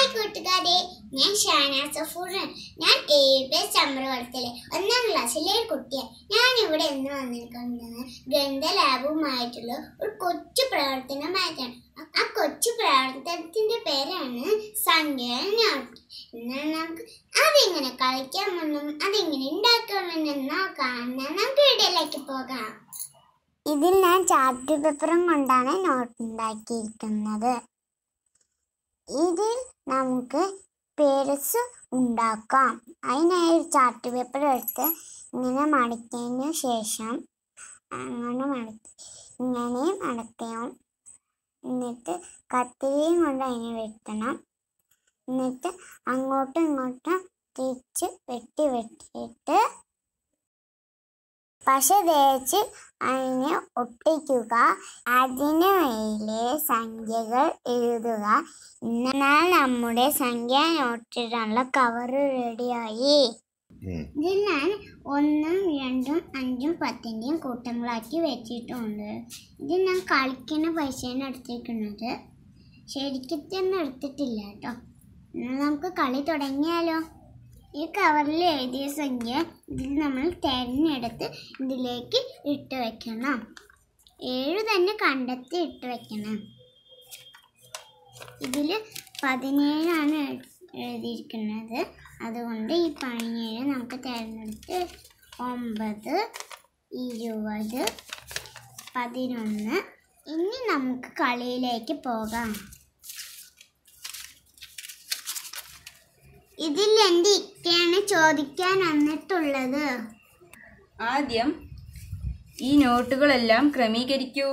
കൂട്ടുകാരെ ഞാൻ ഷാന സഫൂറൻ ഞാൻ എ പ്ലസ് ചമ്രവളത്തിലെ ഒന്നാം ക്ലാസ്സിലെ ഒരു കുട്ടിയാണ് ഞാൻ ഇവിടെ എന്ന് വന്നിരിക്കുന്നത് ഗ്രന്ഥ ലാബുമായിട്ടുള്ള ഒരു കൊച്ചു പ്രവർത്തനമായിട്ടാണ് ആ- ആ കൊച്ചു പ്രവർത്തനത്തിന്റെ പേരാണ് സംഖ്യനോട്ട് എന്നാൽ നമുക്ക് അതെങ്ങനെ കളിക്കാമെന്നും അതെങ്ങനെ ഉണ്ടാക്കാമെന്നും നോക്കാം എന്നാൽ നമുക്ക് വീഡിയോയിലേക്ക് പോകാം ഇതിൽ ഞാൻ ചാർട്ട് പേപ്പറും കൊണ്ടാണ് നോട്ട് ഉണ്ടാക്കിയിരിക്കുന്നത് ഇതിൽ നമുക്ക് പേരസ് ഉണ്ടാക്കാം അതിനായി ഒരു ചാർട്ട് പേപ്പർ എടുത്ത് ഇങ്ങനെ മടക്കിയതിന് ശേഷം അങ്ങനെ മടക്കി ഇങ്ങനെ മടക്കണം എന്നിട്ട് കത്തിരിയും കൊണ്ട് അതിനെ വെട്ടണം എന്നിട്ട് അങ്ങോട്ടും ഇങ്ങോട്ടും തിരിച്ച് വെട്ടി വെട്ടിയിട്ട് പശ തേച്ച് അതിനെ ഒട്ടിക്കുക അതിന് മേലെ സംഖ്യകൾ എഴുതുക എന്നാൽ നമ്മുടെ സംഖ്യ നോട്ടിടാനുള്ള കവർ റെഡിയായി ഉം. ഇതിൽ ഞാൻ ഒന്നും രണ്ടും അഞ്ചും പത്തിൻ്റെയും കൂട്ടങ്ങളാക്കി വെച്ചിട്ടുണ്ട് ഇത് ഞാൻ കളിക്കുന്ന പൈസയാണ് എടുത്തിരിക്കുന്നത് ശരിക്കത്തൊന്നും എടുത്തിട്ടില്ല കേട്ടോ എന്നാൽ നമുക്ക് കളി തുടങ്ങിയാലോ ഈ കവറിൽ എഴുതിയ സംഖ്യ ഇതിൽ നമ്മൾ തിരഞ്ഞെടുത്ത് ഇതിലേക്ക് ഇട്ട് വെക്കണം ഏഴ് തന്നെ കണ്ടെത്തി ഇട്ട് വെക്കണം ഇതിൽ പതിനേഴാണ് എഴു- എഴുതിയിരിക്കുന്നത് അതുകൊണ്ട് ഈ പതിനേഴ് നമുക്ക് തിരഞ്ഞെടുത്ത് ഒമ്പത് ഇരുപത് പതിനൊന്ന് ഇനി നമുക്ക് കളിയിലേക്ക് പോകാം ഇതിൽ എൻ്റെ ഇക്കയാണ് ചോദിക്കാൻ വന്നിട്ടുള്ളത് ആദ്യം ഈ നോട്ടുകളെല്ലാം ക്രമീകരിക്കൂ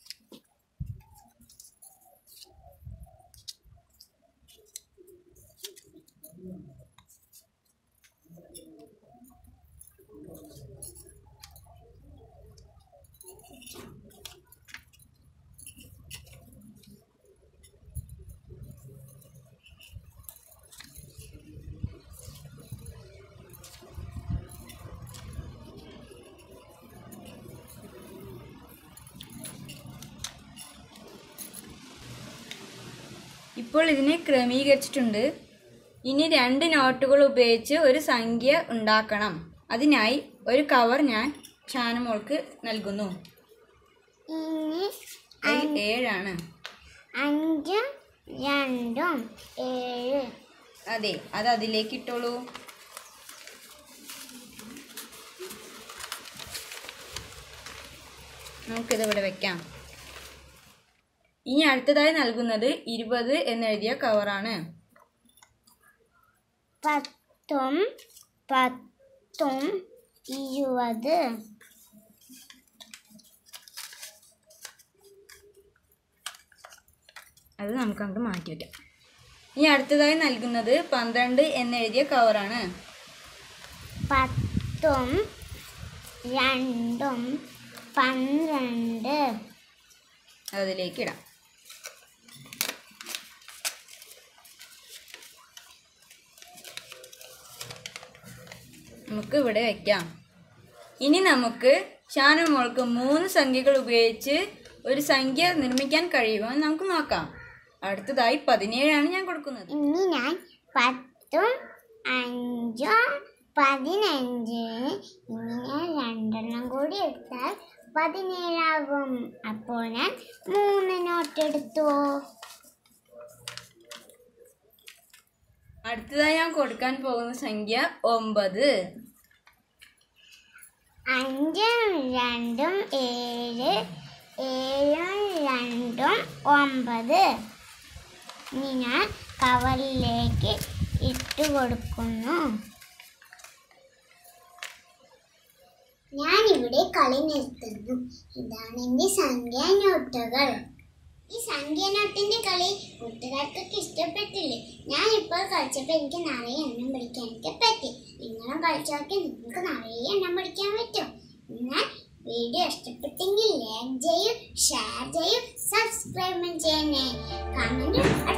ഇപ്പോൾ ഇതിനെ ക്രമീകരിച്ചിട്ടുണ്ട് ഇനി രണ്ട് നോട്ടുകൾ ഉപയോഗിച്ച് ഒരു സംഖ്യ ഉണ്ടാക്കണം അതിനായി ഒരു കവർ ഞാൻ ഷാനമോൾക്ക് നൽകുന്നു ഇനി അതിൽ ഏഴാണ് അഞ്ചും രണ്ടും ഏഴ് അതെ അത് അതിലേക്ക് ഇട്ടോളൂ നമുക്കിത് ഇവിടെ വെക്കാം ഇനി അടുത്തതായി നൽകുന്നത് ഇരുപത് എന്നെഴുതിയ കവറാണ് പത്തും പത്തും ഇരുപത് അത് നമുക്ക് അങ്ങോട്ട് മാറ്റി വയ്ക്കാം ഇനി അടുത്തതായി നൽകുന്നത് പന്ത്രണ്ട് എന്നെഴുതിയ കവറാണ് പത്തും രണ്ടും പന്ത്രണ്ട് അതിലേക്ക് ഇടാം നമുക്ക് ഇവിടെ വയ്ക്കാം ഇനി നമുക്ക് ഷാനുമോൾക്ക് മൂന്ന് സംഖ്യകൾ ഉപയോഗിച്ച് ഒരു സംഖ്യ നിർമ്മിക്കാൻ കഴിയുമോ എന്ന് നമുക്ക് നോക്കാം അടുത്തതായി പതിനേഴാണ് ഞാൻ കൊടുക്കുന്നത് ഇനി ഞാൻ പത്തും അഞ്ചും പതിനഞ്ച് ഇങ്ങനെ രണ്ടെണ്ണം കൂടി എടുത്താൽ പതിനേഴാകും അപ്പോൾ ഞാൻ മൂന്ന് നോട്ട് എടുത്തു അടുത്തതായി ഞാൻ കൊടുക്കാൻ പോകുന്ന സംഖ്യ ഒമ്പത് അഞ്ചും രണ്ടും ഏഴ് ഏഴും രണ്ടും ഒമ്പത് ഇനി ഞാൻ കവറിലേക്ക് ഇട്ട് കൊടുക്കുന്നു ഞാനിവിടെ കളി നിർത്തുന്നു ഇതാണ് എൻ്റെ സംഖ്യാ നോട്ടുകൾ ഈ സംഖ്യാ നോട്ടിന്റെ കളി കൂട്ടുകാർക്കൊക്കെ ഇഷ്ടപ്പെട്ടില്ലേ ഞാൻ ഇപ്പോൾ കളിച്ചപ്പോൾ എനിക്ക് നിറയെ എണ്ണം പിടിക്കാൻ എനിക്ക് പറ്റി നിങ്ങളും കളിച്ചോക്കെ നിങ്ങൾക്ക് നിറയെ എണ്ണം പിടിക്കാൻ പറ്റും എന്നാൽ വീഡിയോ ഇഷ്ടപ്പെട്ടെങ്കിൽ ലൈക്ക് ചെയ്യൂ ഷെയർ ചെയ്യൂ സബ്സ്ക്രൈബ് ചെയ്യണേ കമന്റ്